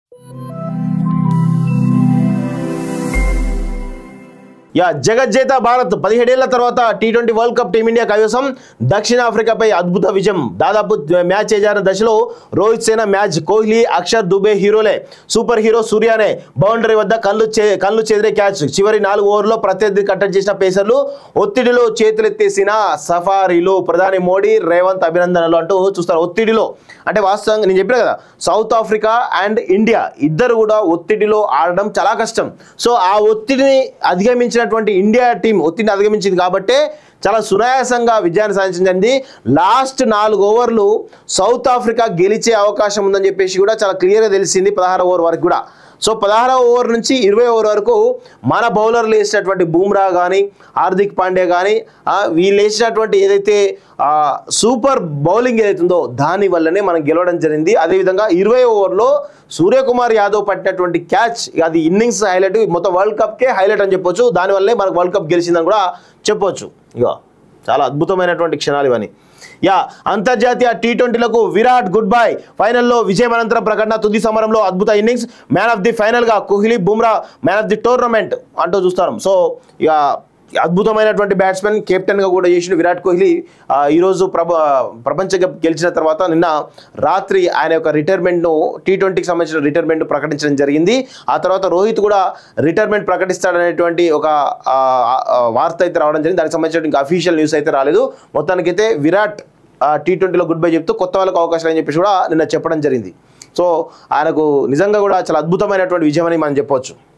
yeah జగజ్జేత Bharat పదిహేడేళ్ల తర్వాత T twenty world cup team India కైవసం దక్షిణాఫ్రికాపై అద్భుత విజయం దాదాపు మ్యాచ్ చేజారిన దశలో రోహిత్ సేన మ్యాచ్ కోహ్లీ అక్షర్ దుబే హీరోలే సూపర్ హీరో సూర్యానే బౌండరీ వద్ద కళ్ళు చే కళ్ళు చెదిరే క్యాచ్ చివరి నాలుగు ఓవర్లో ప్రత్యర్థి కట్టడి చేసిన పేసర్లు ఒత్తిడిలో చేతులెత్తేసిన సఫారీలు ప్రధాని మోడీ రేవంత్ అభినందనలు అంటూ చూస్తారు ఒత్తిడిలో అంటే వాస్తవంగా నేను చెప్పిన కదా సౌత్ ఆఫ్రికా అండ్ ఇండియా ఇద్దరు కూడా ఒత్తిడిలో ఆడడం చాలా కష్టం సో ఆ ఒత్తిడిని అధిగమించినటువంటి ఇండియా టీం ఒత్తిడిని అధిగమించింది కాబట్టే చాలా సునాయాసంగా విజయాన్ని సాధించింది లాస్ట్ నాలుగు ఓవర్లు సౌత్ ఆఫ్రికా గెలిచే అవకాశం ఉందని చెప్పేసి కూడా చాలా క్లియర్గా తెలిసింది పదహారు ఓవర్ వరకు కూడా సో పదహారవ ఓవర్ నుంచి ఇరవై ఓవర్ వరకు మన బౌలర్లు వేసినటువంటి బూమ్రా కానీ హార్దిక్ పాండ్యా కానీ వీళ్ళు వేసినటువంటి ఏదైతే ఆ, సూపర్ బౌలింగ్ ఏదైతుందో దాని వల్లనే మనం గెలవడం జరిగింది అదేవిధంగా ఇరవై ఓవర్లో సూర్యకుమార్ యాదవ్ పట్టినటువంటి క్యాచ్ అది ఇన్నింగ్స్ హైలైట్ మొత్తం వరల్డ్ కప్కే హైలైట్ అని చెప్పొచ్చు దానివల్లే మనకు వరల్డ్ కప్ గెలిచిందని కూడా చెప్పొచ్చు ఇక చాలా అద్భుతమైనటువంటి క్షణాలు ఇవన్నీ యా అంతర్జాతీయ టీ ట్వంటీలకు విరాట్ గుడ్ బై ఫైనల్లో విజయం అనంతరం ప్రకటన తుది సమరంలో అద్భుత ఇన్నింగ్స్ మ్యాన్ ఆఫ్ ది ఫైనల్గా Kohli Bumrah man of the tournament అంటూ చూస్తాం సో ఇక అద్భుతమైనటువంటి బ్యాట్స్మెన్ కెప్టెన్గా కూడా చేసిన విరాట్ కోహ్లీ ఆ, ఈరోజు ప్రభ ప్రపంచ కప్ గెలిచిన తర్వాత నిన్న రాత్రి ఆయన యొక్క రిటైర్మెంట్ను టీ ట్వంటీకి సంబంధించిన రిటైర్మెంట్ ప్రకటించడం జరిగింది ఆ తర్వాత రోహిత్ కూడా రిటైర్మెంట్ ప్రకటిస్తాడనేటువంటి ఒక ఆ, ఆ, వార్త అయితే రావడం జరిగింది దానికి సంబంధించిన ఇంకా అఫీషియల్ న్యూస్ అయితే రాలేదు మొత్తానికైతే విరాట్ టీ ట్వంటీలో గుడ్ బై చెప్తూ కొత్త వాళ్ళకు అవకాశాలు అని చెప్పేసి కూడా నిన్న చెప్పడం జరిగింది సో ఆయనకు నిజంగా కూడా చాలా అద్భుతమైనటువంటి విజయం అని మనం చెప్పొచ్చు